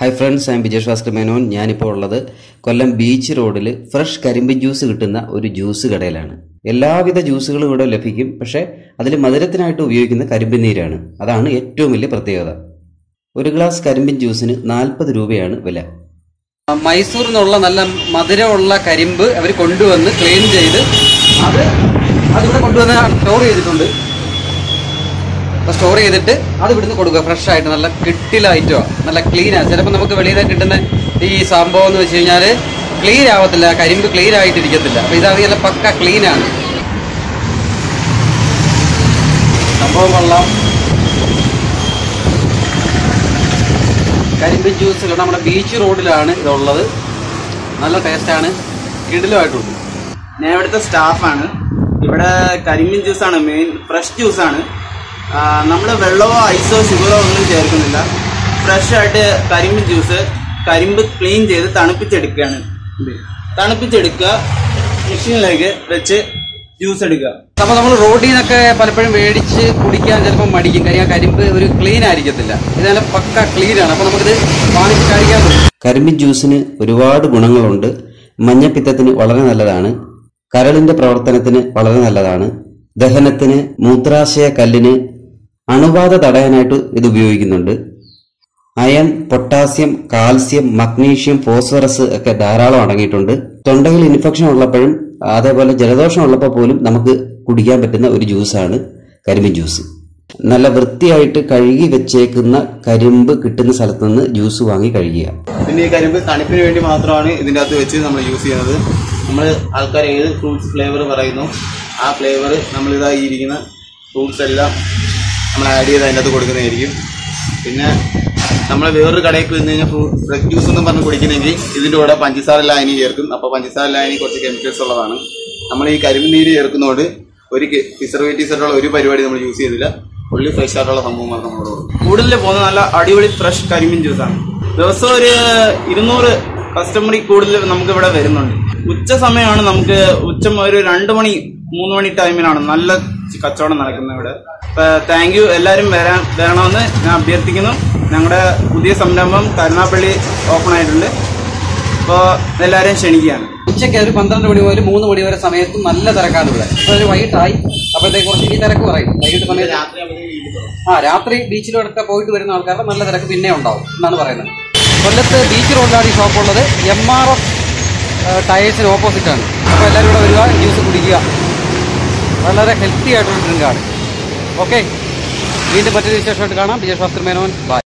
hi friends I'm Vijay Bhaskar Menon ഞാനിപ്പോൾ ഉള്ളത് Kollam beach റോഡിൽ ഫ്രഷ് കരിമ്പ് ജ്യൂസ് കിട്ടുന്ന ഒരു ജ്യൂസ് കടയിലാണ് എല്ലാവിധ ജ്യൂസുകളും ഇവിടെ ലഭിക്കും പക്ഷേ അതിൽ മധുരത്തിനായിട്ട് ഉപയോഗിക്കുന്ന കരിമ്പിൻ നീരാണ് അതാണ് ഏറ്റവും വലിയ പ്രത്യേകത ഒരു ഗ്ലാസ് കരിമ്പിൻ ജ്യൂസിന് നാൽപ്പത് രൂപയാണ് വില മൈസൂരിൽ നിന്നുള്ള നല്ല മധുരമുള്ള കരിമ്പ് അവർ കൊണ്ടുവന്ന് ക്ലീൻ ചെയ്ത് അത് അതിവിടെ കൊണ്ടുവന്ന് സ്റ്റോർ ചെയ്തിട്ടുണ്ട് അപ്പോൾ സ്റ്റോർ ചെയ്തിട്ട് അത് ഇവിടുന്ന് കൊടുക്കുക ഫ്രഷ് ആയിട്ട് നല്ല കിട്ടിലായിട്ടോ നല്ല ക്ലീൻ ആണ് ചിലപ്പോൾ നമുക്ക് വെളിയിൽ നിന്ന് കിട്ടുന്ന ഈ സംഭവം എന്ന് വെച്ച് കഴിഞ്ഞാൽ ക്ലീൻ ആവത്തില്ല കരിമ്പ് ക്ലീൻ ആയിട്ടിരിക്കത്തില്ല അപ്പോൾ ഇതാണെങ്കിൽ നല്ല പക്ക ക്ലീൻ ആണ് സംഭവം കൊള്ളാം കരിമ്പ് ജ്യൂസ് ഇവിടെ നമ്മുടെ ബീച്ച് റോഡിലാണ് ഇതുള്ളത് നല്ല ടേസ്റ്റാണ് കിടിലുമായിട്ടുണ്ട് ഞാൻ ഇവിടുത്തെ സ്റ്റാഫാണ് ഇവിടെ കരിമ്പിൻ ജ്യൂസാണ് മെയിൻ ഫ്രഷ് ജ്യൂസാണ് നമ്മൾ വെള്ളമോ ഐസോ ഷുഗറോ ഒന്നും ചേർക്കുന്നില്ല ഫ്രഷ് ആയിട്ട് കരിമ്പിൻ ജ്യൂസ് കരിമ്പ് ക്ലീൻ ചെയ്ത് തണുപ്പിച്ചെടുക്കുകയാണ് ഇത് തണുപ്പിച്ചെടുക്കുക മെഷീനിലേക്ക് വെച്ച് ജ്യൂസ് എടുക്കുക അപ്പോൾ നമ്മൾ റോഡിൽ നിന്നൊക്കെ പലപ്പോഴും മേടിച്ച് കുടിക്കാൻ ചിലപ്പോൾ മടിക്കും കാര്യം ആ കരിമ്പ് ഒരു ക്ലീൻ ആയിരിക്കത്തില്ല ഇത് നല്ല പക്ക ക്ലീൻ ആണ് അപ്പോൾ നമുക്കിത് വാങ്ങിച്ച് കഴിക്കാൻ പറ്റും കരിമ്പിൻ ജ്യൂസിന് ഒരുപാട് ഗുണങ്ങളുണ്ട് മഞ്ഞപ്പിത്തത്തിന് വളരെ നല്ലതാണ് കരളിന്റെ പ്രവർത്തനത്തിന് വളരെ നല്ലതാണ് ദഹനത്തിന് മൂത്രാശയ കല്ലിന് അണുബാധ തടയാനായിട്ട് ഇത് ഉപയോഗിക്കുന്നുണ്ട് iron potassium calcium magnesium phosphorus ഒക്കെ ധാരാളം അടങ്ങിയിട്ടുണ്ട് തൊണ്ടയിൽ ഇൻഫെക്ഷൻ ഉള്ളപ്പോഴും അതേപോലെ ജലദോഷം ഉള്ളപ്പോൾ പോലും നമുക്ക് കുടിക്കാൻ പറ്റുന്ന ഒരു ജ്യൂസാണ് കരിമ്പിൻ ജ്യൂസ് നല്ല വൃത്തിയായിട്ട് കഴുകി വെച്ചേക്കുന്ന കരിമ്പ് കിട്ടുന്ന സ്ഥലത്ത് നിന്ന് ജ്യൂസ് വാങ്ങി കഴിക്കുക പിന്നെ ഈ കരിമ്പ് തണുപ്പിന് വേണ്ടി മാത്രമാണ് ഇതിൻ്റെ അകത്ത് വെച്ച് നമ്മൾ യൂസ് ചെയ്യുന്നത് നമ്മൾ ആൾക്കാർ ഏത് ഫ്രൂട്ട്സ് ഫ്ലേവർ പറയുന്നു ആ ഫ്ലേവർ നമ്മളിതാ ഈ ഇരിക്കുന്ന ഫ്രൂട്ട്സ് എല്ലാം നമ്മൾ ആഡ് ചെയ്ത് അതിൻ്റെ അകത്ത് കൊടുക്കുന്നതായിരിക്കും പിന്നെ നമ്മൾ വേറൊരു കടയിൽ നിന്ന് കഴിഞ്ഞാൽ ഫ്രഷ് ജ്യൂസ് എന്ന് പറഞ്ഞ് കുടിക്കണമെങ്കിൽ ഇതിൻ്റെ കൂടെ പഞ്ചസാര ലായനി ചേർക്കും അപ്പോൾ പഞ്ചസാര ലായനി കുറച്ച് കെമിക്കൽസ് ഉള്ളതാണ് നമ്മൾ ഈ കരിമ്പ് നീര് ചേർക്കുന്നതുകൊണ്ട് ഒരു പ്രിസർവേറ്റീവ്സ് ആയിട്ടുള്ള ഒരു പരിപാടി നമ്മൾ യൂസ് ചെയ്തില്ല ഫുള്ളി ഫ്രഷ് ആയിട്ടുള്ള സംഭവം മാത്രം നമ്മൾ കൂടുതൽ പോകുന്ന നല്ല അടിപൊളി ഫ്രഷ് കരിമ്പിൻ ജ്യൂസാണ് ദിവസം ഒരു ഇരുന്നൂറ് കസ്റ്റമർ കൂടുതൽ നമുക്ക് ഇവിടെ വരുന്നുണ്ട് ഉച്ച സമയമാണ് നമുക്ക് ഉച്ച ഒരു രണ്ട് മണി മൂന്ന് മണി ടൈമിലാണ് നല്ല കച്ചവടം നടക്കുന്നത് ഇവിടെ അപ്പൊ താങ്ക് യു എല്ലാവരും വരാൻ വരണമെന്ന് ഞാൻ അഭ്യർത്ഥിക്കുന്നു ഞങ്ങളുടെ പുതിയ സംരംഭം കരുനാപ്പള്ളി ഓപ്പൺ ആയിട്ടുണ്ട് അപ്പോൾ എല്ലാവരെയും ക്ഷണിക്കുകയാണ് ഉച്ചയ്ക്ക് ഒരു പന്ത്രണ്ട് മണി മുതൽ മൂന്ന് മണി വരെ സമയത്ത് നല്ല തിരക്കാണ് ഇവിടെ ഇപ്പോൾ ഒരു വൈകിട്ടായി അപ്പോഴത്തേക്ക് കുറച്ച് ഈ തിരക്ക് പറയും വൈകിട്ട് സമയത്ത് ആ രാത്രി ബീച്ചിലൊക്കെ പോയിട്ട് വരുന്ന ആൾക്കാരുടെ നല്ല തിരക്ക് പിന്നെ ഉണ്ടാവും എന്നാണ് പറയുന്നത് കൊല്ലത്ത് ബീച്ച് റോഡിലാണ് ഈ ഷോപ്പ് ഉള്ളത് എം ആർ എഫ് ടയേഴ്സിന് ഓപ്പോസിറ്റ് ആണ് അപ്പോൾ എല്ലാവരും ഇവിടെ വരിക ജ്യൂസ് കുടിക്കുക വളരെ ഹെൽത്തി ആയിട്ടുള്ള ഡ്രിങ്കാണ് ഓക്കെ വീണ്ടും മറ്റൊരു വിശേഷമായിട്ട് കാണാം വിജയ് ശാസ്ത്രി മേനോൻ ബൈ